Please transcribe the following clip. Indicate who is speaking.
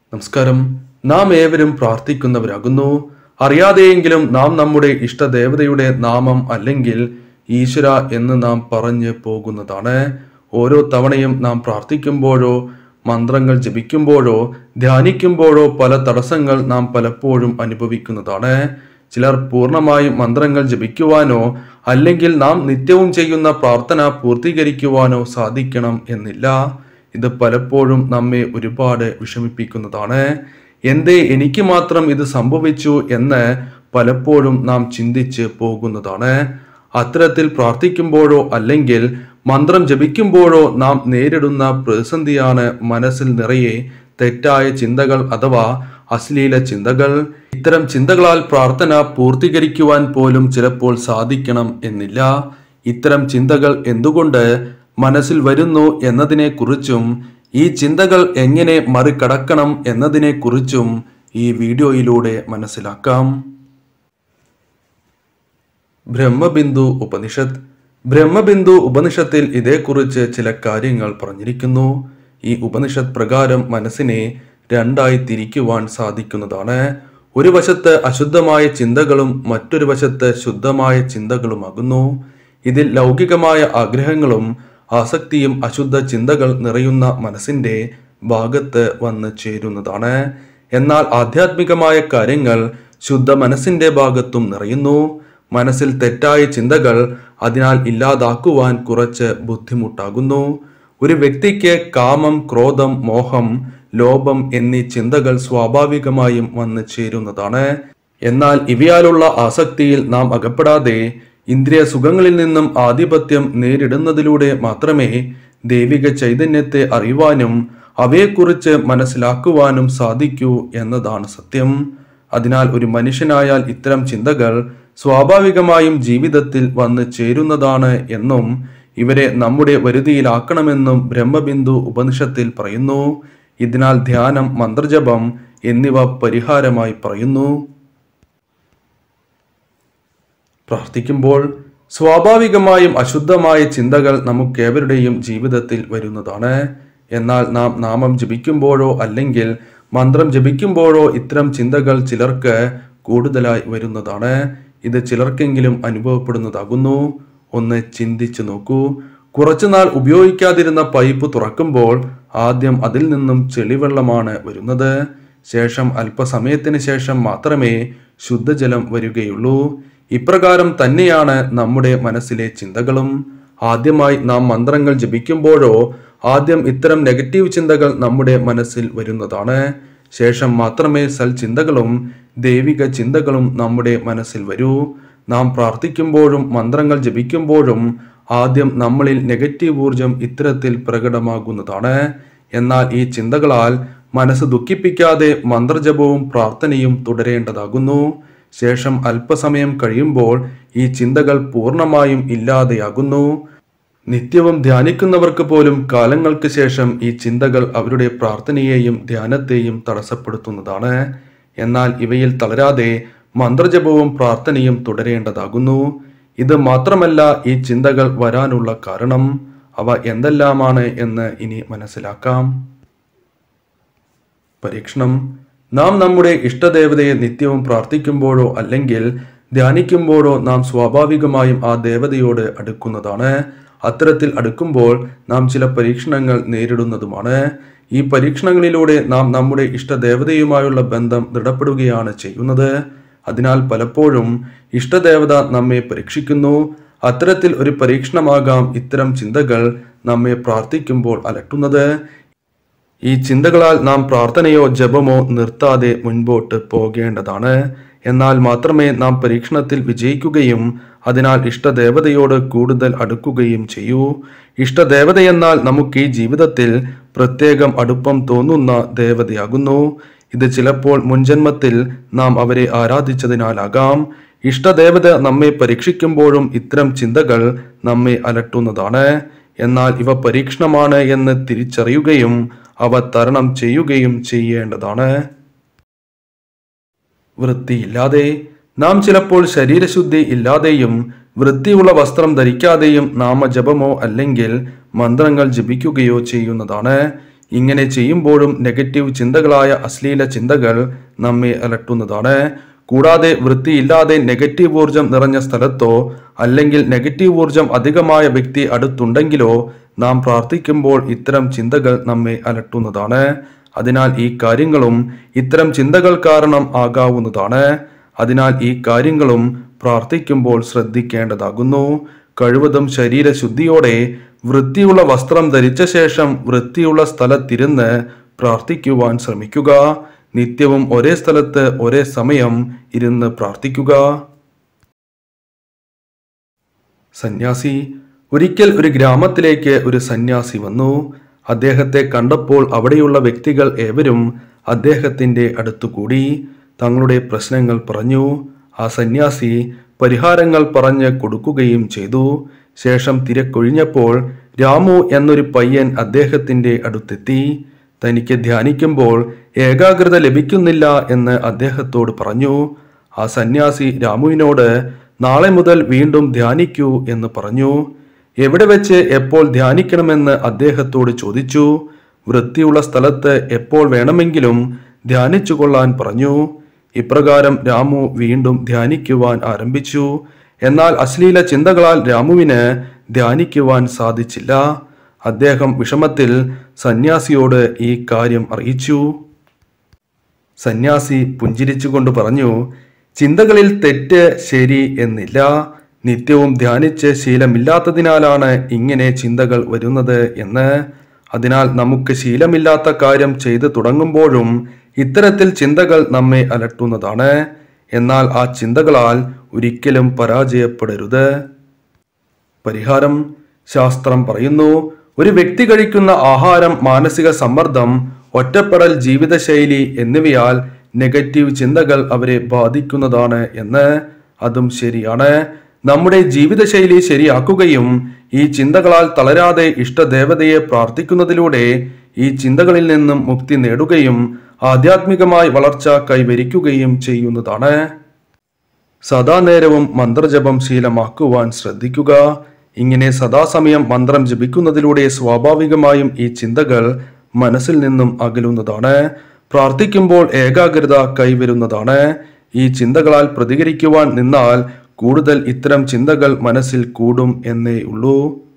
Speaker 1: നമസ്കാരം നാം ഏവരും പ്രാർത്ഥിക്കുന്നവരാകുന്നു അറിയാതെയെങ്കിലും നാം നമ്മുടെ ഇഷ്ടദേവതയുടെ നാമം അല്ലെങ്കിൽ ഈശ്വര എന്ന് നാം പറഞ്ഞു പോകുന്നതാണ് ഓരോ തവണയും നാം പ്രാർത്ഥിക്കുമ്പോഴോ മന്ത്രങ്ങൾ ജപിക്കുമ്പോഴോ ധ്യാനിക്കുമ്പോഴോ പല തടസ്സങ്ങൾ നാം പലപ്പോഴും അനുഭവിക്കുന്നതാണ് ചിലർ പൂർണ്ണമായും മന്ത്രങ്ങൾ ജപിക്കുവാനോ അല്ലെങ്കിൽ നാം നിത്യവും ചെയ്യുന്ന പ്രാർത്ഥന പൂർത്തീകരിക്കുവാനോ സാധിക്കണം എന്നില്ല ഇത് പലപ്പോഴും നമ്മെ ഒരുപാട് വിഷമിപ്പിക്കുന്നതാണ് എന്തേ എനിക്ക് മാത്രം ഇത് സംഭവിച്ചു എന്ന് പലപ്പോഴും നാം ചിന്തിച്ച് പോകുന്നതാണ് അത്തരത്തിൽ പ്രാർത്ഥിക്കുമ്പോഴോ അല്ലെങ്കിൽ മന്ത്രം ജപിക്കുമ്പോഴോ നാം നേരിടുന്ന പ്രതിസന്ധിയാണ് മനസ്സിൽ നിറയെ തെറ്റായ ചിന്തകൾ അഥവാ അശ്ലീല ചിന്തകൾ ഇത്തരം ചിന്തകളാൽ പ്രാർത്ഥന പൂർത്തീകരിക്കുവാൻ പോലും ചിലപ്പോൾ സാധിക്കണം എന്നില്ല ഇത്തരം ചിന്തകൾ എന്തുകൊണ്ട് മനസ്സിൽ വരുന്നു എന്നതിനെക്കുറിച്ചും ഈ ചിന്തകൾ എങ്ങനെ മറികടക്കണം എന്നതിനെക്കുറിച്ചും ഈ വീഡിയോയിലൂടെ മനസ്സിലാക്കാം ബ്രഹ്മബിന്ദു ഉപനിഷത്ത് ബ്രഹ്മബിന്ദു ഉപനിഷത്തിൽ ഇതേക്കുറിച്ച് ചില കാര്യങ്ങൾ പറഞ്ഞിരിക്കുന്നു ഈ ഉപനിഷത്ത് പ്രകാരം മനസ്സിനെ രണ്ടായി തിരിക്കുവാൻ സാധിക്കുന്നതാണ് ഒരു വശത്ത് അശുദ്ധമായ ചിന്തകളും മറ്റൊരു വശത്ത് ശുദ്ധമായ ചിന്തകളുമാകുന്നു ഇതിൽ ലൗകികമായ ആഗ്രഹങ്ങളും ആസക്തിയും അശുദ്ധ ചിന്തകൾ നിറയുന്ന മനസ്സിന്റെ ഭാഗത്ത് വന്ന് ചേരുന്നതാണ് എന്നാൽ ആധ്യാത്മികമായ കാര്യങ്ങൾ ശുദ്ധ മനസ്സിന്റെ ഭാഗത്തും നിറയുന്നു മനസ്സിൽ തെറ്റായ ചിന്തകൾ അതിനാൽ ഇല്ലാതാക്കുവാൻ കുറച്ച് ബുദ്ധിമുട്ടാകുന്നു ഒരു വ്യക്തിക്ക് കാമം ക്രോധം മോഹം ലോഭം എന്നീ ചിന്തകൾ സ്വാഭാവികമായും വന്നു ചേരുന്നതാണ് എന്നാൽ ഇവയാലുള്ള ആസക്തിയിൽ നാം അകപ്പെടാതെ ഇന്ദ്രിയ സുഖങ്ങളിൽ നിന്നും ആധിപത്യം നേരിടുന്നതിലൂടെ മാത്രമേ ദൈവിക ചൈതന്യത്തെ അറിയുവാനും അവയെക്കുറിച്ച് മനസ്സിലാക്കുവാനും സാധിക്കൂ എന്നതാണ് സത്യം അതിനാൽ ഒരു മനുഷ്യനായാൽ ഇത്തരം ചിന്തകൾ സ്വാഭാവികമായും ജീവിതത്തിൽ വന്നു ചേരുന്നതാണ് എന്നും ഇവരെ നമ്മുടെ വരുതിയിലാക്കണമെന്നും ബ്രഹ്മബിന്ദു ഉപനിഷത്തിൽ പറയുന്നു ഇതിനാൽ ധ്യാനം മന്ത്രജപം എന്നിവ പരിഹാരമായി പറയുന്നു പ്രാർത്ഥിക്കുമ്പോൾ സ്വാഭാവികമായും അശുദ്ധമായ ചിന്തകൾ നമുക്കേവരുടെയും ജീവിതത്തിൽ വരുന്നതാണ് എന്നാൽ നാം നാമം ജപിക്കുമ്പോഴോ അല്ലെങ്കിൽ മന്ത്രം ജപിക്കുമ്പോഴോ ഇത്തരം ചിന്തകൾ ചിലർക്ക് കൂടുതലായി വരുന്നതാണ് ഇത് ചിലർക്കെങ്കിലും അനുഭവപ്പെടുന്നതാകുന്നു ഒന്ന് ചിന്തിച്ചു നോക്കൂ കുറച്ചുനാൾ ഉപയോഗിക്കാതിരുന്ന പൈപ്പ് തുറക്കുമ്പോൾ ആദ്യം അതിൽ നിന്നും ചെളിവെള്ളമാണ് വരുന്നത് ശേഷം അല്പസമയത്തിന് ശേഷം മാത്രമേ ശുദ്ധജലം വരികയുള്ളൂ ഇപ്രകാരം തന്നെയാണ് നമ്മുടെ മനസ്സിലെ ചിന്തകളും ആദ്യമായി നാം മന്ത്രങ്ങൾ ജപിക്കുമ്പോഴോ ആദ്യം ഇത്തരം നെഗറ്റീവ് ചിന്തകൾ നമ്മുടെ മനസ്സിൽ വരുന്നതാണ് ശേഷം മാത്രമേ സൽചിന്തകളും ദൈവിക ചിന്തകളും നമ്മുടെ മനസ്സിൽ വരൂ നാം പ്രാർത്ഥിക്കുമ്പോഴും മന്ത്രങ്ങൾ ജപിക്കുമ്പോഴും ആദ്യം നമ്മളിൽ നെഗറ്റീവ് ഊർജം ഇത്തരത്തിൽ പ്രകടമാകുന്നതാണ് എന്നാൽ ഈ ചിന്തകളാൽ മനസ്സ് ദുഃഖിപ്പിക്കാതെ മന്ത്രജപവും പ്രാർത്ഥനയും തുടരേണ്ടതാകുന്നു ശേഷം അല്പസമയം കഴിയുമ്പോൾ ഈ ചിന്തകൾ പൂർണ്ണമായും ഇല്ലാതെയാകുന്നു നിത്യവും ധ്യാനിക്കുന്നവർക്ക് പോലും കാലങ്ങൾക്ക് ശേഷം ഈ ചിന്തകൾ അവരുടെ പ്രാർത്ഥനയെയും ധ്യാനത്തെയും തടസ്സപ്പെടുത്തുന്നതാണ് എന്നാൽ ഇവയിൽ തളരാതെ മന്ത്രജപവും പ്രാർത്ഥനയും തുടരേണ്ടതാകുന്നു ഇത് മാത്രമല്ല ഈ ചിന്തകൾ വരാനുള്ള കാരണം അവ എന്തെല്ലാമാണ് എന്ന് ഇനി മനസ്സിലാക്കാം പരീക്ഷണം നാം നമ്മുടെ ഇഷ്ടദേവതയെ നിത്യവും പ്രാർത്ഥിക്കുമ്പോഴോ അല്ലെങ്കിൽ ധ്യാനിക്കുമ്പോഴോ നാം സ്വാഭാവികമായും ആ ദേവതയോട് അടുക്കുന്നതാണ് അത്തരത്തിൽ അടുക്കുമ്പോൾ നാം ചില പരീക്ഷണങ്ങൾ നേരിടുന്നതുമാണ് ഈ പരീക്ഷണങ്ങളിലൂടെ നാം നമ്മുടെ ഇഷ്ടദേവതയുമായുള്ള ബന്ധം ദൃഢപ്പെടുകയാണ് ചെയ്യുന്നത് അതിനാൽ പലപ്പോഴും ഇഷ്ടദേവത നമ്മെ പരീക്ഷിക്കുന്നു അത്തരത്തിൽ ഒരു പരീക്ഷണമാകാം ഇത്തരം ചിന്തകൾ നമ്മെ പ്രാർത്ഥിക്കുമ്പോൾ അലട്ടുന്നത് ഈ ചിന്തകളാൽ നാം പ്രാർത്ഥനയോ ജപമോ നിർത്താതെ മുൻപോട്ട് പോകേണ്ടതാണ് എന്നാൽ മാത്രമേ നാം പരീക്ഷണത്തിൽ വിജയിക്കുകയും അതിനാൽ ഇഷ്ടദേവതയോട് കൂടുതൽ അടുക്കുകയും ചെയ്യൂ ഇഷ്ടദേവതയെന്നാൽ നമുക്ക് ഈ ജീവിതത്തിൽ പ്രത്യേകം അടുപ്പം തോന്നുന്ന ദേവതയാകുന്നു ഇത് ചിലപ്പോൾ മുൻജന്മത്തിൽ നാം അവരെ ആരാധിച്ചതിനാലാകാം ഇഷ്ടദേവത നമ്മെ പരീക്ഷിക്കുമ്പോഴും ഇത്തരം ചിന്തകൾ നമ്മെ അലട്ടുന്നതാണ് എന്നാൽ ഇവ പരീക്ഷണമാണ് എന്ന് തിരിച്ചറിയുകയും അവ തരണം ചെയ്യുകയും ചെയ്യേണ്ടതാണ് വൃത്തിയില്ലാതെ നാം ചിലപ്പോൾ ശരീരശുദ്ധി ഇല്ലാതെയും വൃത്തിയുള്ള വസ്ത്രം ധരിക്കാതെയും നാമജപമോ അല്ലെങ്കിൽ മന്ത്രങ്ങൾ ജപിക്കുകയോ ചെയ്യുന്നതാണ് ഇങ്ങനെ ചെയ്യുമ്പോഴും നെഗറ്റീവ് ചിന്തകളായ അശ്ലീല ചിന്തകൾ നമ്മെ അലട്ടുന്നതാണ് കൂടാതെ വൃത്തിയില്ലാതെ നെഗറ്റീവ് ഊർജം നിറഞ്ഞ സ്ഥലത്തോ അല്ലെങ്കിൽ നെഗറ്റീവ് ഊർജം അധികമായ വ്യക്തി അടുത്തുണ്ടെങ്കിലോ നാം പ്രാർത്ഥിക്കുമ്പോൾ ഇത്തരം ചിന്തകൾ നമ്മെ അലട്ടുന്നതാണ് അതിനാൽ ഈ കാര്യങ്ങളും ഇത്തരം ചിന്തകൾ കാരണം ആകാവുന്നതാണ് അതിനാൽ ഈ കാര്യങ്ങളും പ്രാർത്ഥിക്കുമ്പോൾ ശ്രദ്ധിക്കേണ്ടതാകുന്നു കഴിവതും ശരീരശുദ്ധിയോടെ വൃത്തിയുള്ള വസ്ത്രം ധരിച്ച ശേഷം വൃത്തിയുള്ള സ്ഥലത്തിരുന്ന് പ്രാർത്ഥിക്കുവാൻ ശ്രമിക്കുക നിത്യവും ഒരേ സ്ഥലത്ത് ഒരേ സമയം ഇരുന്ന് പ്രാർത്ഥിക്കുക സന്യാസി ഒരിക്കൽ ഒരു ഗ്രാമത്തിലേക്ക് ഒരു സന്യാസി വന്നു അദ്ദേഹത്തെ കണ്ടപ്പോൾ അവിടെയുള്ള വ്യക്തികൾ ഏവരും അദ്ദേഹത്തിന്റെ അടുത്തുകൂടി തങ്ങളുടെ പ്രശ്നങ്ങൾ പറഞ്ഞു ആ സന്യാസി പരിഹാരങ്ങൾ പറഞ്ഞ് കൊടുക്കുകയും ചെയ്തു ശേഷം തിരക്കൊഴിഞ്ഞപ്പോൾ രാമു എന്നൊരു പയ്യൻ അദ്ദേഹത്തിന്റെ അടുത്തെത്തി തനിക്ക് ധ്യാനിക്കുമ്പോൾ ഏകാഗ്രത ലഭിക്കുന്നില്ല എന്ന് അദ്ദേഹത്തോട് പറഞ്ഞു ആ സന്യാസി രാമുവിനോട് നാളെ മുതൽ വീണ്ടും ധ്യാനിക്കൂ എന്ന് പറഞ്ഞു എവിടെ വെച്ച് എപ്പോൾ ധ്യാനിക്കണമെന്ന് അദ്ദേഹത്തോട് ചോദിച്ചു വൃത്തിയുള്ള സ്ഥലത്ത് എപ്പോൾ വേണമെങ്കിലും ധ്യാനിച്ചു കൊള്ളാൻ പറഞ്ഞു ഇപ്രകാരം രാമു വീണ്ടും ധ്യാനിക്കുവാൻ ആരംഭിച്ചു എന്നാൽ അശ്ലീല ചിന്തകളാൽ രാമുവിന് ധ്യാനിക്കുവാൻ സാധിച്ചില്ല അദ്ദേഹം വിഷമത്തിൽ സന്യാസിയോട് ഈ കാര്യം അറിയിച്ചു സന്യാസി പുഞ്ചിരിച്ചുകൊണ്ട് പറഞ്ഞു ചിന്തകളിൽ തെറ്റ് ശരി എന്നില്ല നിത്യവും ധ്യാനിച്ച് ശീലമില്ലാത്തതിനാലാണ് ഇങ്ങനെ ചിന്തകൾ വരുന്നത് എന്ന് അതിനാൽ നമുക്ക് ശീലമില്ലാത്ത കാര്യം ചെയ്തു തുടങ്ങുമ്പോഴും ഇത്തരത്തിൽ ചിന്തകൾ നമ്മെ അലട്ടുന്നതാണ് എന്നാൽ ആ ചിന്തകളാൽ ഒരിക്കലും പരാജയപ്പെടരുത് പരിഹാരം ശാസ്ത്രം പറയുന്നു ഒരു വ്യക്തി കഴിക്കുന്ന ആഹാരം മാനസിക സമ്മർദ്ദം ഒറ്റപ്പെടൽ ജീവിതശൈലി എന്നിവയാൽ നെഗറ്റീവ് ചിന്തകൾ അവരെ ബാധിക്കുന്നതാണ് എന്ന് അതും ശരിയാണ് നമ്മുടെ ജീവിതശൈലി ശരിയാക്കുകയും ഈ ചിന്തകളാൽ തളരാതെ ഇഷ്ടദേവതയെ പ്രാർത്ഥിക്കുന്നതിലൂടെ ഈ ചിന്തകളിൽ നിന്നും മുക്തി നേടുകയും ആധ്യാത്മികമായി വളർച്ച കൈവരിക്കുകയും ചെയ്യുന്നതാണ് സദാനേരവും മന്ത്രജപം ശീലമാക്കുവാൻ ശ്രദ്ധിക്കുക ഇങ്ങനെ സദാസമയം മന്ത്രം ജപിക്കുന്നതിലൂടെ സ്വാഭാവികമായും ഈ ചിന്തകൾ മനസ്സിൽ നിന്നും അകലുന്നതാണ് പ്രാർത്ഥിക്കുമ്പോൾ ഏകാഗ്രത കൈവരുന്നതാണ് ഈ ചിന്തകളാൽ പ്രതികരിക്കുവാൻ നിന്നാൽ കൂടുതൽ ഇത്തരം ചിന്തകൾ മനസ്സിൽ കൂടും എന്നേ ഉള്ളൂ